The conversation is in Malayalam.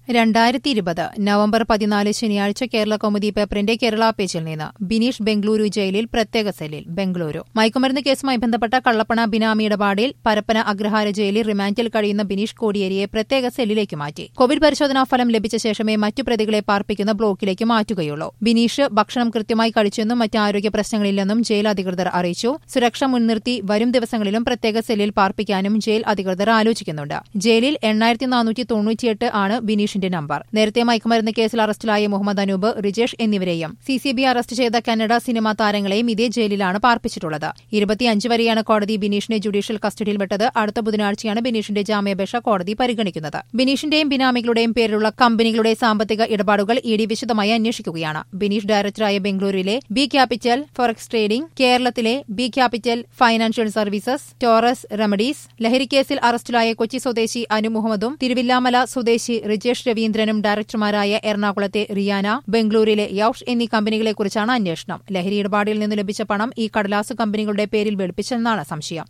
രണ്ടായിരത്തി ഇരുപത് നവംബർ പതിനാല് ശനിയാഴ്ച കേരള കൗമുദി പേപ്പറിന്റെ കേരള പേജിൽ നിന്ന് ബിനീഷ് ബംഗളൂരു ജയിലിൽ പ്രത്യേക സെല്ലിൽ ബംഗളൂരു മയക്കുമരുന്ന് കേസുമായി ബന്ധപ്പെട്ട കള്ളപ്പണ ബിനാമി ഇടപാടിൽ പരപ്പന അഗ്രഹാര ജയിലിൽ റിമാൻഡിൽ കഴിയുന്ന ബിനീഷ് കോടിയേരിയെ പ്രത്യേക സെല്ലിലേക്ക് മാറ്റി കോവിഡ് പരിശോധനാ ഫലം ലഭിച്ച ശേഷമേ മറ്റു പ്രതികളെ പാർപ്പിക്കുന്ന ബ്ലോക്കിലേക്ക് മാറ്റുകയുള്ളൂ ബിനീഷ് ഭക്ഷണം കൃത്യമായി കഴിച്ചെന്നും മറ്റ് ആരോഗ്യ പ്രശ്നങ്ങളില്ലെന്നും ജയിൽ അധികൃതർ അറിയിച്ചു സുരക്ഷ മുൻനിർത്തി വരും ദിവസങ്ങളിലും പ്രത്യേക സെല്ലിൽ പാർപ്പിക്കാനും ജയിൽ അധികൃതർ ആലോചിക്കുന്നുണ്ട് ജയിലിൽ എണ്ണായിരത്തി നാനൂറ്റി തൊണ്ണൂറ്റിയെട്ട് ആണ് ബിനീഷിന്റെ നമ്പർ നേരത്തെ മയക്കുമരുന്ന് കേസിൽ അറസ്റ്റിലായ മുഹമ്മദ് അനൂപ് റിജേഷ് എന്നിവരെയും സി സി ബി അറസ്റ്റ് ചെയ്ത കന്നഡ സിനിമാ താരങ്ങളെയും ഇതേ ജയിലിലാണ് പാർപ്പിച്ചിട്ടുള്ളത് ഇരുപത്തിയഞ്ച് വരെയാണ് കോടതി ബിനീഷിനെ ജുഡീഷ്യൽ കസ്റ്റഡിയിൽ വിട്ടത് അടുത്ത ബുധനാഴ്ചയാണ് ബിനീഷിന്റെ ജാമ്യാപേക്ഷ കോടതി പരിഗണിക്കുന്നത് ബിനീഷിന്റെയും ബിനാമികളുടെയും പേരിലുള്ള കമ്പനികളുടെ സാമ്പത്തിക ഇടപാടുകൾ ഇ ഡി വിശദമായി അന്വേഷിക്കുകയാണ് ബിനീഷ് ഡയറക്ടറായ ബംഗളൂരുവിലെ ബി ക്യാപിറ്റൽ ഫോറക്സ് ട്രേഡിംഗ് കേരളത്തിലെ B capital financial services Taurus remedies ലഹരിക്കേസിൽ അറസ്റ്റിലായ കൊച്ചി സ്വദേശി അനു മുഹമ്മദും തിരുവില്ലാമല സ്വദേശി റിജേഷ് രവീന്ദ്രനും ഡയറക്ടർമാരായ എറണാകുളത്തെ റിയാന ബംഗളൂരിലെ യൌഷ് എന്നീ കമ്പനികളെക്കുറിച്ചാണ് അന്വേഷണം ലഹരി ഇടപാടിൽ നിന്ന് ലഭിച്ച പണം ഈ കടലാസ് കമ്പനികളുടെ പേരിൽ വെളുപ്പിച്ചെന്നാണ് സംശയം